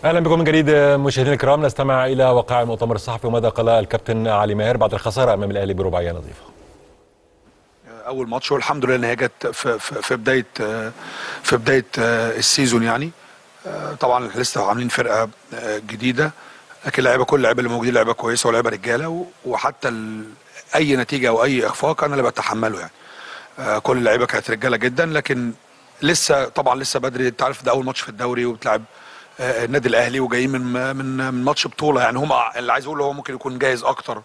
اهلا بكم من جديد مشاهدينا الكرام نستمع الى وقائع المؤتمر الصحفي وماذا قال الكابتن علي ماهر بعد الخساره امام الاهلي برباعيه نظيفه. اول ماتش والحمد لله ان هي جت في, في, في بدايه في بدايه السيزون يعني طبعا لسه عاملين فرقه جديده لكن اللعيبه كل اللعيبه اللي موجودين لعيبه كويسه ولاعيبه رجاله وحتى اي نتيجه او اي اخفاق انا اللي بتحمله يعني كل اللعيبه كانت رجاله جدا لكن لسه طبعا لسه بدري انت عارف ده اول ماتش في الدوري وبتلعب النادي الاهلي وجايين من من من ماتش بطوله يعني هم اللي عايز اقوله هو ممكن يكون جاهز اكتر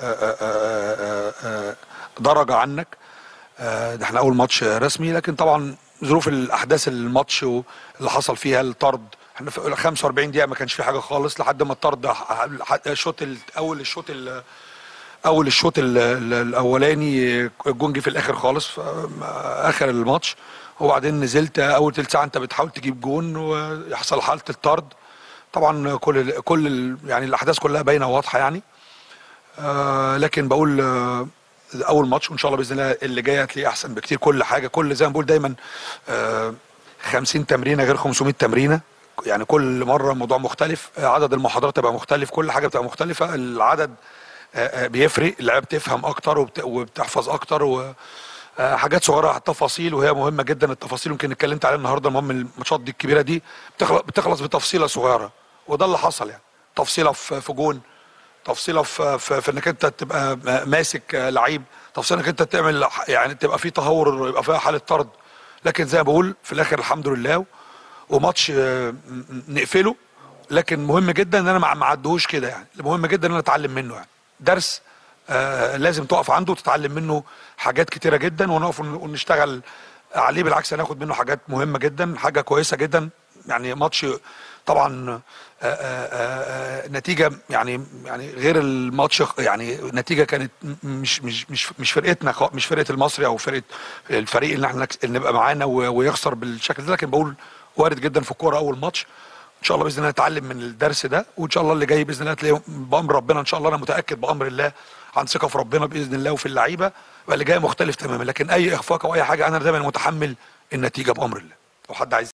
درجه عنك ده احنا اول ماتش رسمي لكن طبعا ظروف الاحداث الماتش واللي حصل فيها الطرد احنا في 45 دقيقه ما كانش في حاجه خالص لحد ما الطرد الشوط اول الشوط اول الشوط الاولاني الجون جه في الاخر خالص في اخر الماتش وبعدين نزلت اول ثلث ساعه انت بتحاول تجيب جون ويحصل حاله الطرد طبعا كل كل يعني الاحداث كلها باينه واضحه يعني آه لكن بقول آه اول ماتش وان شاء الله باذن الله اللي جاي هتلاقيه احسن بكتير كل حاجه كل زي ما بقول دايما آه 50 تمرينه غير 500 تمرينه يعني كل مره موضوع مختلف عدد المحاضرات تبقى مختلف كل حاجه بتبقى مختلفه العدد بيفرق اللعيبه بتفهم اكتر وبتحفظ اكتر و حاجات صغيره تفاصيل وهي مهمه جدا التفاصيل يمكن اتكلمت عليها النهارده المهم الماتشات دي الكبيره دي بتخلص, بتخلص بتفصيله صغيره وده اللي حصل يعني تفصيله في جون تفصيله في, في, في انك انت تبقى ماسك لعيب تفصيله انك انت تعمل يعني تبقى في تهور يبقى فيها حاله طرد لكن زي ما بقول في الاخر الحمد لله وماتش نقفله لكن مهم جدا ان انا ما اعدهوش كده يعني مهم جدا ان انا اتعلم منه يعني درس آه لازم تقف عنده وتتعلم منه حاجات كتيره جدا ونقف ونشتغل عليه بالعكس هناخد منه حاجات مهمه جدا حاجه كويسه جدا يعني ماتش طبعا آآ آآ نتيجه يعني يعني غير الماتش يعني نتيجه كانت مش مش مش مش فرقتنا مش فرقه المصري او فرقه الفريق اللي احنا نبقى معانا ويخسر بالشكل ده لكن بقول وارد جدا في الكوره اول ماتش ان شاء الله باذن الله نتعلم من الدرس ده وان شاء الله اللي جاي باذن الله تلاقيه بامر ربنا ان شاء الله انا متاكد بامر الله عن ثقه في ربنا باذن الله وفي اللعيبه اللي جاي مختلف تماما لكن اي اخفاق او اي حاجه انا دايما متحمل النتيجه بامر الله لو حد عايز